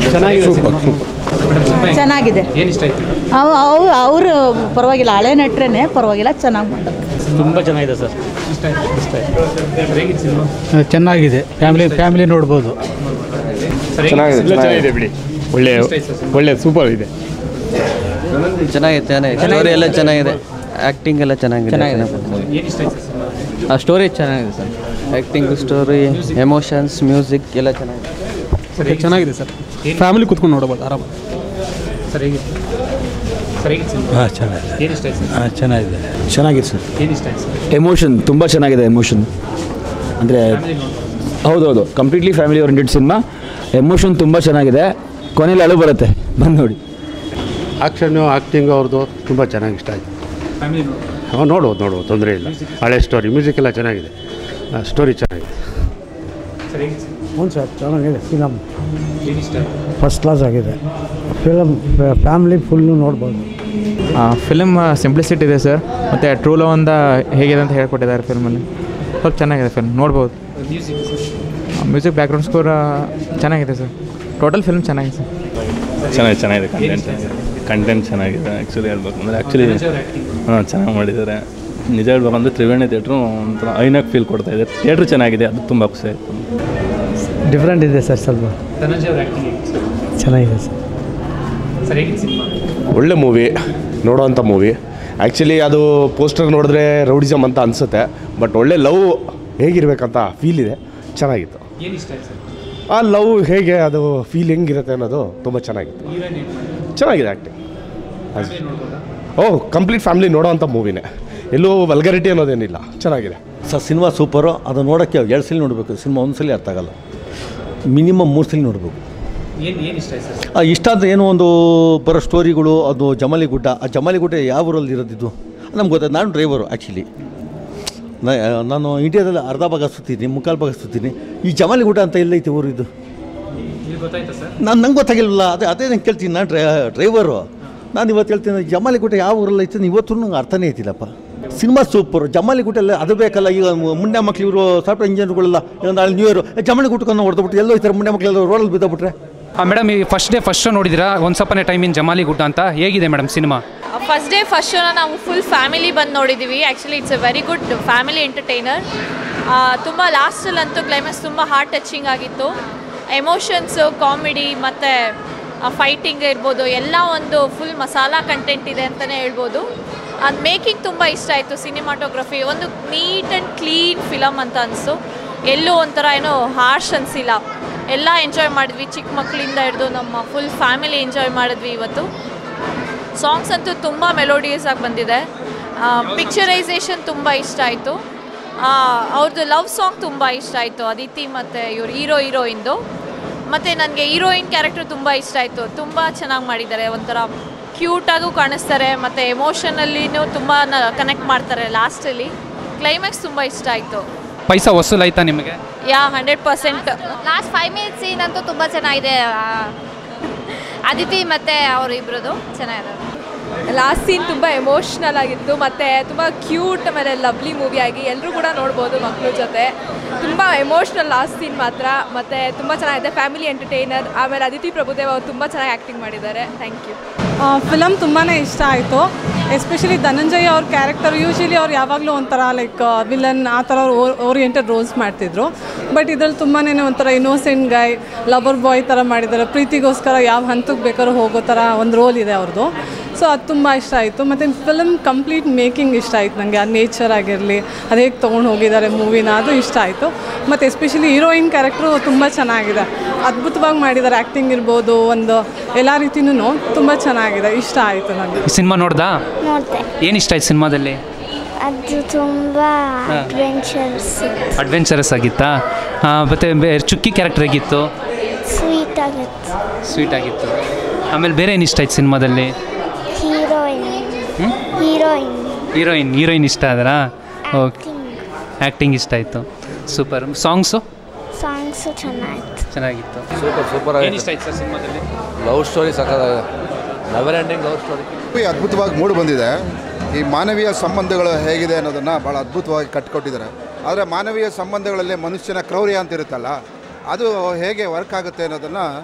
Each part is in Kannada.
ಚೆನ್ನಾಗಿದೆ ಏನು ಇಷ್ಟ ಆಯ್ತು ಅವು ಅವು ಅವರು ಪರವಾಗಿಲ್ಲ ಹಳೆ ನಟ್ರೇನೆ ಪರವಾಗಿಲ್ಲ ಚೆನ್ನಾಗಿ ಮಾಡ್ತಾರೆ ತುಂಬ ಚೆನ್ನಾಗಿದೆ ಸರ್ ಇಷ್ಟ ಆಯ್ತು ಇಷ್ಟ ಆಯ್ತು ಸರ್ ಹೇಗಿತ್ತು ಸಿನಿಮಾ ಚೆನ್ನಾಗಿದೆ ಫ್ಯಾಮಿಲಿ ಫ್ಯಾಮಿಲಿ ನೋಡ್ಬೋದು ಸರ್ ಚೆನ್ನಾಗಿದೆ ಚೆನ್ನಾಗಿದೆ ಬಿಡಿ ಒಳ್ಳೆ ಒಳ್ಳೆ ಸೂಪರ್ ಇದೆ ಚೆನ್ನಾಗಿದೆ ಚೆನ್ನಾಗಿದೆ ಸ್ಟೋರಿ ಎಲ್ಲ ಚೆನ್ನಾಗಿದೆ ಆ್ಯಕ್ಟಿಂಗ್ ಎಲ್ಲ ಚೆನ್ನಾಗಿದೆ ಏನು ಇಷ್ಟ ಆಯ್ತು ಸಿನಿಮಾ ಆ ಸ್ಟೋರಿ ಚೆನ್ನಾಗಿದೆ sir acting story emotions music ಎಲ್ಲ ಚೆನ್ನಾಗಿದೆ ಸರ್ ಹೇಗಿತ್ತು? ಚೆನ್ನಾಗಿದೆ ಸರ್ ಫ್ಯಾಮಿಲಿ ಕುತ್ಕೊಂಡು ನೋಡ್ಬೋದು ಆರಾಮ ಸರ್ ಹೇಗಿತ್ತು ಸರ್ ಹೇಗಿತ್ತು ಸಿನಿಮಾ ಹಾಂ ಚೆನ್ನಾಗಿದೆ ಏನು ಇಷ್ಟ ಆಯ್ತು ಸರ್ ಹಾಂ ಚೆನ್ನಾಗಿದೆ ಚೆನ್ನಾಗಿದೆ ಸರ್ ಏನು ಇಷ್ಟ ಆಯ್ತು ಸರ್ ಎಮೋಷನ್ ತುಂಬ ಚೆನ್ನಾಗಿದೆ ಎಮೋಷನ್ ಅಂದರೆ ಫ್ಯಾಮಿಲಿ ನೋಡ್ಬೋದು ಹೌದೌದು completely family oriented cinema emotion ತುಂಬ ಚೆನ್ನಾಗಿದೆ ಕೊನೆಯಲ್ಲಿ ಅಳು ಬರುತ್ತೆ ಬಂದು ನೋಡಿ ಆಕ್ಷನ್ನು ಆ್ಯಕ್ಟಿಂಗ್ ಅವ್ರದ್ದು ತುಂಬ ಚೆನ್ನಾಗಿ ಇಷ್ಟ ಆಯಿತು ಫ್ಯಾಮಿಲಿ ನೋಡ್ಬೋದು ನಾವು ನೋಡ್ಬೋದು ನೋಡ್ಬೋದು ತೊಂದರೆ ಇಲ್ಲ ಹಳೆ ಸ್ಟೋರಿ ಮ್ಯೂಸಿಕ್ ಎಲ್ಲ ಚೆನ್ನಾಗಿದೆ ಸ್ಟೋರಿ ಚೆನ್ನಾಗಿದೆ ಸರ್ ಹೇಗಿತ್ತು ಸಿನಿಮಾ ಹ್ಞೂ ಸರ್ ಚೆನ್ನಾಗಿದೆ ಫಿಲಮ್ ಏನು ಇಷ್ಟ ಆಯ್ತು ಫಸ್ಟ್ ಕ್ಲಾಸ್ ಆಗಿದೆ ಫಿಲಮ್ ಫ್ಯಾಮಿಲಿ ಫುಲ್ಲು ನೋಡ್ಬೋದು ಫಿಲ್ಮ್ ಸಿಂಪ್ಲಿಸಿಟಿ ಇದೆ ಸರ್ ಮತ್ತು ಟ್ರೂ ಲವ್ ಅಂತ ಹೇಗಿದೆ ಅಂತ ಹೇಳ್ಕೊಟ್ಟಿದ್ದಾರೆ ಫಿಲ್ಮಲ್ಲಿ ಸ್ವಲ್ಪ ಚೆನ್ನಾಗಿದೆ ಫಿಲ್ಮ್ ನೋಡ್ಬೋದು music sir music background score ಚೆನ್ನಾಗಿದೆ ಸರ್ ಟೋಟಲ್ ಫಿಲ್ಮ್ ಚೆನ್ನಾಗಿದೆ ಸರ್ ಚೆನ್ನಾಗಿದೆ ಚೆನ್ನಾಗಿದೆ ಕಂಟೆಂಟ್ ಕಂಟೆಂಟ್ ಚೆನ್ನಾಗಿದೆ ಆ್ಯಕ್ಚುಲಿ ಹೇಳ್ಬೇಕು ಅಂದರೆ ಆ್ಯಕ್ಚುಲಿ ಆ್ಯಕ್ಟಿಂಗ್ ಹಾಂ ಚೆನ್ನಾಗಿ ಮಾಡಿದ್ದಾರೆ ನಿಜ ಹೇಳ್ಬೇಕಂದ್ರೆ ತ್ರಿವೇಣಿ ಥಿಯೇಟ್ರು ಒಂಥರ ಐನಾಕ್ ಫೀಲ್ ಕೊಡ್ತಾ ಇದೆ ಥಿಯೇಟ್ರ್ ಚೆನ್ನಾಗಿದೆ ಅದು ತುಂಬ ಖುಷಿ ಆಯಿತು ಡಿಫ್ರೆಂಟ್ ಇದೆ ಸರ್ ಸ್ವಲ್ಪ ಧನಂಜಯ ಅವ್ರ ಆ್ಯಕ್ಟಿಂಗ್ ಹೇಗಿತ್ತು ಸರ್ ಚೆನ್ನಾಗಿದೆ ಸರ್ ಸರ್ ಹೇಗಿತ್ತು ಸಿನಿಮಾ ಒಳ್ಳೆ ಮೂವಿ ನೋಡೋವಂಥ ಮೂವಿ ಆ್ಯಕ್ಚುಲಿ ಅದು ಪೋಸ್ಟರ್ ನೋಡಿದ್ರೆ ರೌಡಿಸಮ್ ಅಂತ ಅನಿಸುತ್ತೆ ಬಟ್ ಒಳ್ಳೆ ಲವ್ ಹೇಗಿರ್ಬೇಕಂತ ಫೀಲ್ ಇದೆ ಚೆನ್ನಾಗಿತ್ತು ಏನು ಇಷ್ಟ ಆಯ್ತು ಸರ್ ಆ ಲವ್ ಹೇಗೆ ಅದು ಫೀಲ್ ಹೆಂಗಿರುತ್ತೆ ಅನ್ನೋದು ತುಂಬ ಚೆನ್ನಾಗಿತ್ತು ಹೀರೋಯಿನ್ ಏನು ಚೆನ್ನಾಗಿದೆ ಆ್ಯಕ್ಟಿಂಗ್ ಫ್ಯಾಮಿಲಿ ನೋಡ್ಬೋದಾ ಓ ಕಂಪ್ಲೀಟ್ ಫ್ಯಾಮಿಲಿ ನೋಡೋವಂಥ ಮೂವಿನೇ ಎಲ್ಲೂ ವಲ್ಗರಿಟಿ ಅನ್ನೋದೇನಿಲ್ಲ ಚೆನ್ನಾಗಿದೆ ಸರ್ ಸಿನಿಮಾ ಸೂಪರು ಅದು ನೋಡೋಕ್ಕೆ ಎರಡು ಸಲ ನೋಡಬೇಕು ಸಿನಿಮಾ ಒಂದು ಸಲ ಅರ್ಥ ಆಗಲ್ಲ ಮಿನಿಮಮ್ ಮೂರು ಸಲ ನೋಡಬೇಕು ಏನು ಏನು ಇಷ್ಟ ಆಯ್ತು ಸರ್ ಆ ಇಷ್ಟ ಅಂದರೆ ಏನೋ ಒಂದು ಬರೋ ಸ್ಟೋರಿಗಳು ಅದು ಜಮಾಲಿ ಗುಡ್ಡ ಆ ಜಮಾಲಿ ಗುಡ್ಡ ಯಾವ ಊರಲ್ಲಿ ಇರೋದಿದ್ದು ನಮ್ಗೆ ಗೊತ್ತಾಯ್ತು ನಾನು ಡ್ರೈವರು ಆ್ಯಕ್ಚುಲಿ ನಾನು ಇಂಡಿಯಾದಲ್ಲಿ ಅರ್ಧ ಭಾಗ ಸುತ್ತೀನಿ ಮುಕ್ಕಾಲು ಭಾಗ ಸುತ್ತೀನಿ ಈ ಜಮಾಲಿ ಗುಡ್ಡ ಅಂತ ಎಲ್ಲೈತೆ ಊರು ಇದು ಇಲ್ಲಿ ಗೊತ್ತಾಯ್ತಾ ಸರ್ ನಾನು ನಂಗೆ ಗೊತ್ತಾಗಿಲ್ವಲ್ಲ ಅದೇ ಅದೇ ನಂಗೆ ಕೇಳ್ತೀನಿ ನಾನು ಡ್ರೈ ಡ್ರೈವರು ನಾನು ಇವತ್ತು ಹೇಳ್ತೀನಿ ಜಮಾಲಿ ಗುಡ್ಡ ಯಾವ ಊರಲ್ಲಿ ಐತೆ ಇವತ್ತು ನಂಗೆ ಅರ್ಥನೇ ಐತಿಲ್ಲಪ್ಪ ಸಿನಿಮಾ ಸೂಪರು ಜಮಾಲಿ ಗುಡ್ಡ ಎಲ್ಲ ಅದು ಬೇಕಲ್ಲ ಈಗ ಮುಂಡೆ ಮಕ್ಳು ಇವರು ಸಾಫ್ಟ್ವೇರ್ ಇಂಜಿನಿಯರ್ಗಳೆಲ್ಲ ಈಗ ನಾಳೆ ನ್ಯೂ ಇಯರ್ ಜಮಾಲಿ ಗುಡ್ಡಕೊಂಡು ಹೊಡೆದ್ಬಿಟ್ಟು ಎಲ್ಲೋ ಇರ್ತಾರೆ ಮುಂಡೆ ಮಕ್ಕಳೆಲ್ಲ ರೋಡಲ್ಲಿ ಬಿದ್ದಬಿಟ್ರೆ ಮೇಡಮ್ ಈ ಫಸ್ಟ್ ಡೇ ಫಸ್ಟ್ ಶೋ ನೋಡಿದಿರಾ once upon a time in Jamaligudda ಅಂತ ಹೇಗಿದೆ madam cinema first day first ಶೋನ ನಾವು ಫುಲ್ ಫ್ಯಾಮಿಲಿ ಬಂದು ನೋಡಿದ್ದೀವಿ actually it's a very good family entertainer ತುಂಬ ಲಾಸ್ಟಲ್ಲಂತೂ ಕ್ಲೈಮ್ಯಾಕ್ಸ್ ತುಂಬ ಹಾರ್ಟ್ ಟಚಿಂಗ್ ಆಗಿತ್ತು ಎಮೋಷನ್ಸು ಕಾಮಿಡಿ ಮತ್ತು ಫೈಟಿಂಗ್ ಇರ್ಬೋದು ಎಲ್ಲ ಒಂದು ಫುಲ್ ಮಸಾಲಾ ಕಂಟೆಂಟ್ ಇದೆ ಅಂತಲೇ ಹೇಳ್ಬೋದು ಅದು ಮೇಕಿಂಗ್ ತುಂಬ ಇಷ್ಟ ಆಯಿತು ಸಿನಿಮಾಟೋಗ್ರಫಿ ಒಂದು ನೀಟ್ ಆ್ಯಂಡ್ ಕ್ಲೀನ್ ಫಿಲಮ್ ಅಂತ ಅನಿಸ್ತು ಎಲ್ಲೂ ಒಂಥರ ಏನೋ ಹಾರ್ಶ್ ಅನಿಸಿಲ್ಲ ಎಲ್ಲ ಎಂಜಾಯ್ ಮಾಡಿದ್ವಿ ಚಿಕ್ಕ ಮಕ್ಕಳಿಂದ ಹಿಡಿದು ನಮ್ಮ ಫುಲ್ ಫ್ಯಾಮಿಲಿ ಎಂಜಾಯ್ ಮಾಡಿದ್ವಿ ಇವತ್ತು ಸಾಂಗ್ಸ್ ಅಂತೂ ತುಂಬ ಮೆಲೋಡಿಯಸ್ ಆಗಿ ಬಂದಿದೆ ಪಿಕ್ಚರೈಸೇಷನ್ ತುಂಬ ಇಷ್ಟ ಆಯಿತು ಅವ್ರದ್ದು ಲವ್ ಸಾಂಗ್ ತುಂಬ ಇಷ್ಟ ಆಯಿತು ಅದಿತಿ ಮತ್ತು ಇವ್ರು ಹೀರೋ ಹೀರೋಯಿಂದು ಮತ್ತು ನನಗೆ ಹೀರೋಯಿನ್ ಕ್ಯಾರೆಕ್ಟರ್ ತುಂಬ ಇಷ್ಟ ಆಯಿತು ತುಂಬ ಚೆನ್ನಾಗಿ ಮಾಡಿದ್ದಾರೆ ಒಂಥರ ಕ್ಯೂಟಾಗೂ ಕಾಣಿಸ್ತಾರೆ ಮತ್ತು ಎಮೋಷನಲ್ಲಿನೂ ತುಂಬ ಕನೆಕ್ಟ್ ಮಾಡ್ತಾರೆ ಲಾಸ್ಟಲ್ಲಿ ಕ್ಲೈಮ್ಯಾಕ್ಸ್ ತುಂಬ ಇಷ್ಟ ಆಯಿತು ಪೈಸಾ ವಸೂಲ್ ಆಯ್ತಾ ನಿಮಗೆ yeah hundred percent last five minutes scene ಅಂತೂ ತುಂಬ ಚೆನ್ನಾಗಿದೆ ಆ, ಅದಿತಿ ಮತ್ತು ಅವರು ಇಬ್ಬರದು ಚೆನ್ನಾಗಿದೆ ಲಾಸ್ಟ್ ಸೀನ್ ತುಂಬ ಎಮೋಷ್ನಲ್ ಆಗಿತ್ತು ಮತ್ತು ತುಂಬ ಕ್ಯೂಟ್ ಆಮೇಲೆ ಲವ್ಲಿ ಮೂವಿ ಆಗಿ ಎಲ್ಲರೂ ಕೂಡ ನೋಡ್ಬೋದು ಮಕ್ಕಳ ಜೊತೆ ತುಂಬ ಎಮೋಷ್ನಲ್ ಲಾಸ್ಟ್ ಸೀನ್ ಮಾತ್ರ ಮತ್ತು ತುಂಬ ಚೆನ್ನಾಗಿದೆ ಫ್ಯಾಮಿಲಿ ಎಂಟರ್ಟೈನರ್ ಆಮೇಲೆ ಅದಿತಿ ಪ್ರಭುದೇವ್ ಅವರು ತುಂಬ ಚೆನ್ನಾಗಿ ಆ್ಯಕ್ಟಿಂಗ್ ಮಾಡಿದ್ದಾರೆ ಥ್ಯಾಂಕ್ ಯು ಫಿಲಮ್ ತುಂಬಾ ಇಷ್ಟ ಆಯಿತು ಎಸ್ಪೆಷಲಿ ಧನಂಜಯ್ ಅವ್ರ ಕ್ಯಾರೆಕ್ಟರ್ ಯೂಶಲಿ ಅವ್ರು ಯಾವಾಗಲೂ ಒಂಥರ ಲೈಕ್ ವಿಲನ್ ಆ ಥರ ಓರಿಯೆಂಟೆಡ್ ರೋಲ್ಸ್ ಮಾಡ್ತಿದ್ರು ಬಟ್ ಇದ್ರಲ್ಲಿ ತುಂಬಾ ಒಂಥರ ಇನ್ನೋಸೆಂಟ್ ಗಾಯ್ ಲವರ್ ಬಾಯ್ ಥರ ಮಾಡಿದ್ದಾರೆ ಪ್ರೀತಿಗೋಸ್ಕರ ಯಾವ ಹಂತಕ್ಕೆ ಬೇಕಾದ್ರೂ ಹೋಗೋ ಥರ ಒಂದು ರೋಲ್ ಇದೆ ಅವ್ರದ್ದು ಸೊ ಅದು ತುಂಬ ಇಷ್ಟ ಆಯಿತು ಮತ್ತು ಫಿಲಮ್ ಕಂಪ್ಲೀಟ್ ಮೇಕಿಂಗ್ ಇಷ್ಟ ಆಯಿತು ನನಗೆ ಆ ನೇಚರ್ ಆಗಿರಲಿ ಅದು ಹೇಗೆ ತೊಗೊಂಡು ಹೋಗಿದ್ದಾರೆ ಮೂವಿನ ಅದು ಇಷ್ಟ ಆಯಿತು ಮತ್ತು ಎಸ್ಪೆಷಲಿ ಹೀರೋಯಿನ್ ಕ್ಯಾರೆಕ್ಟ್ರು ತುಂಬ ಚೆನ್ನಾಗಿದೆ ಅದ್ಭುತವಾಗಿ ಮಾಡಿದ್ದಾರೆ ಆ್ಯಕ್ಟಿಂಗ್ ಇರ್ಬೋದು ಒಂದು ಎಲ್ಲ ರೀತಿಯೂ ತುಂಬ ಚೆನ್ನಾಗಿದೆ ಇಷ್ಟ ಆಯಿತು ನನಗೆ ಸಿನಿಮಾ ನೋಡ್ದಾ ನೋಡಿದೆ ಏನು ಇಷ್ಟ ಆಯ್ತು ಸಿನಿಮಾದಲ್ಲಿ ಅದು ತುಂಬ ಹಾ. ಅಡ್ವೆಂಚರ್ಸ್ ಅಡ್ವೆಂಚರಸ್ ಆಗಿತ್ತಾ ಆ, ಮತ್ತೆ ಬೇ- ಚುಕ್ಕಿ ಕ್ಯಾರೆಕ್ಟರ್ ಹೇಗಿತ್ತು ಸ್ವೀಟ್ ಆಗುತ್ತೆ ಸ್ವೀಟ್ ಆಗಿತ್ತು ಆಮೇಲೆ ಬೇರೆ ಏನು ಇಷ್ಟ ಆಯ್ತು ಸಿನಿಮಾದಲ್ಲಿ heroine hmm? Heroine heroine heroine ಇಷ್ಟ ಆದ್ರಾ ಓಕೆ ಆ್ಯಕ್ಟಿಂಗ್ ಇಷ್ಟ ಆಯಿತು ಸೂಪರ್ ಸಾಂಗ್ಸು ಸಾಂಗ್ಸು ಚೆನ್ನಾಗಿತ್ತು ಚೆನ್ನಾಗಿತ್ತು ಸೂಪರ್ ಸೂಪರ್ ಏನು ಇಷ್ಟ ಆಯ್ತು ಸರ್ ಸಿನಿಮಾದಲ್ಲಿ ಲವ್ ಸ್ಟೋರಿ ಸಕ್ಕತ್ತಾಗಿದೆ never ending love story movie ಅದ್ಭುತವಾಗಿ ಮೂಡಿ ಬಂದಿದೆ ಈ ಮಾನವೀಯ ಸಂಬಂಧಗಳು ಹೇಗಿದೆ ಅನ್ನೋದನ್ನು ಭಾಳ ಅದ್ಭುತವಾಗಿ ಕಟ್ಟಿಕೊಟ್ಟಿದ್ದಾರೆ ಆದರೆ ಮಾನವೀಯ ಸಂಬಂಧಗಳಲ್ಲಿ ಮನುಷ್ಯನ ಕ್ರೌರ್ಯ ಅಂತ ಇರುತ್ತಲ್ಲ ಅದು ಹೇಗೆ ವರ್ಕ್ ಆಗುತ್ತೆ ಅನ್ನೋದನ್ನು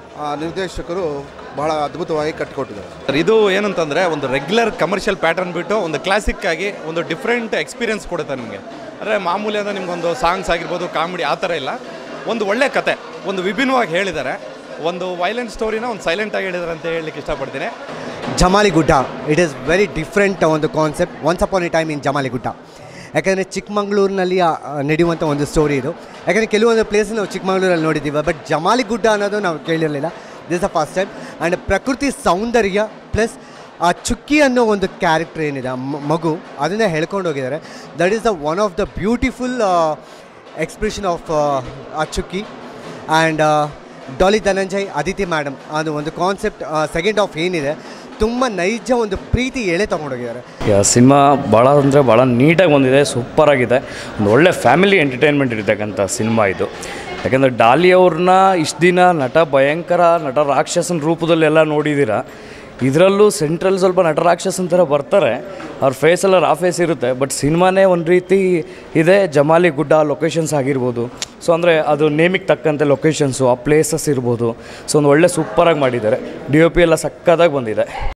ಆ, ನಿರ್ದೇಶಕರು ಬಹಳ ಅದ್ಭುತವಾಗಿ ಕಟ್ಟಿಕೊಟ್ಟಿದ್ದಾರೆ ಸರ್ ಇದು ಏನಂತಂದರೆ ಒಂದು ರೆಗ್ಯುಲರ್ ಕಮರ್ಷಿಯಲ್ ಪ್ಯಾಟರ್ನ್ ಬಿಟ್ಟು ಒಂದು ಕ್ಲಾಸಿಕ್ ಆಗಿ ಒಂದು ಡಿಫ್ರೆಂಟ್ ಎಕ್ಸ್ಪೀರಿಯನ್ಸ್ ಕೊಡುತ್ತೆ ನಿಮಗೆ ಅಂದರೆ ಮಾಮೂಲಿ ಅಂದರೆ ನಿಮ್ಗೊಂದು ಸಾಂಗ್ಸ್ ಆಗಿರ್ಬೋದು ಕಾಮಿಡಿ ಆ ಥರ ಇಲ್ಲ ಒಂದು ಒಳ್ಳೆ ಕತೆ ಒಂದು ವಿಭಿನ್ನವಾಗಿ ಹೇಳಿದ್ದಾರೆ ಒಂದು ವೈಲೆಂಟ್ ಸ್ಟೋರಿನ ಒಂದು ಸೈಲೆಂಟಾಗಿ ಹೇಳಿದ್ದಾರೆ ಅಂತ ಹೇಳಲಿಕ್ಕೆ ಇಷ್ಟಪಡ್ತೀನಿ Jamaligudda it is very different ಒಂದು concept once upon a time in Jamaligudda ಯಾಕಂದರೆ ಚಿಕ್ಕಮಂಗ್ಳೂರಿನಲ್ಲಿ ಆ, ಆ, ನಡೆಯುವಂಥ ಒಂದು ಸ್ಟೋರಿ ಇದು ಯಾಕಂದರೆ ಕೆಲವೊಂದು ಪ್ಲೇಸ್ ನಾವು ಚಿಕ್ಕಮಂಗ್ಳೂರಲ್ಲಿ ನೋಡಿದ್ದೀವಿ ಬಟ್ ಜಮಾಲಿಗುಡ್ಡ ಅನ್ನೋದು ನಾವು ಕೇಳಿರಲಿಲ್ಲ this uh first time and ಪ್ರಕೃತಿ ಸೌಂದರ್ಯ ಪ್ಲಸ್ ಆ ಚುಕ್ಕಿ ಅನ್ನೋ ಒಂದು ಕ್ಯಾರೆಕ್ಟರ್ ಏನಿದೆ ಆ ಮ- ಮಗು ಅದನ್ನೇ ಹೇಳ್ಕೊಂಡು ಹೋಗಿದ್ದಾರೆ that is the one of the beautiful expression of ಆ ಚುಕ್ಕಿ ಆ್ಯಂಡ್ ಡಾಲಿ ಧನಂಜಯ್ ಅದಿತಿ ಮೇಡಮ್ ಅದು ಒಂದು ಕಾನ್ಸೆಪ್ಟ್ ಸೆಕೆಂಡ್ ಆಫ್ ಏನಿದೆ ತುಂಬ ನೈಜ ಒಂದು ಪ್ರೀತಿ ಎಳೆ ತೊಗೊಂಡೋಗಿದ್ದಾರೆ ಸಿನಿಮಾ ಭಾಳ ಅಂದರೆ ಭಾಳ ನೀಟಾಗಿ ಬಂದಿದೆ ಸೂಪರಾಗಿದೆ ಒಂದು ಒಳ್ಳೆ ಫ್ಯಾಮಿಲಿ ಎಂಟರ್ಟೈನ್ಮೆಂಟ್ ಇರ್ತಕ್ಕಂಥ ಸಿನಿಮಾ ಇದು ಯಾಕಂದರೆ ಡಾಲಿ ಅವ್ರನ್ನ ಇಷ್ಟು ದಿನ ನಟ ಭಯಂಕರ ನಟ ರಾಕ್ಷಸನ ರೂಪದಲ್ಲೆಲ್ಲ ನೋಡಿದ್ದೀರ ಇದರಲ್ಲೂ ಸೆಂಟ್ರಲ್ ಸ್ವಲ್ಪ ನಟ ರಾಕ್ಷಸನ ಥರ ಬರ್ತಾರೆ ಅವ್ರ ಫೇಸೆಲ್ಲ ರಾ ಫೇಸ್ ಇರುತ್ತೆ ಬಟ್ ಸಿನಿಮಾನೇ ಒಂದು ರೀತಿ ಇದೆ ಜಮಾಲಿ ಗುಡ್ಡ ಲೊಕೇಶನ್ಸ್ ಆಗಿರ್ಬೋದು ಸೊ ಅಂದರೆ ಅದು ನೇಮಿಗೆ ತಕ್ಕಂತೆ ಲೊಕೇಶನ್ಸು ಆ ಪ್ಲೇಸಸ್ ಇರ್ಬೋದು ಸೊ ಒಂದು ಒಳ್ಳೆ ಸೂಪರಾಗಿ ಮಾಡಿದ್ದಾರೆ ಡಿ ಒ ಪಿ ಎಲ್ಲ ಸಕ್ಕತ್ತಾಗಿ ಬಂದಿದೆ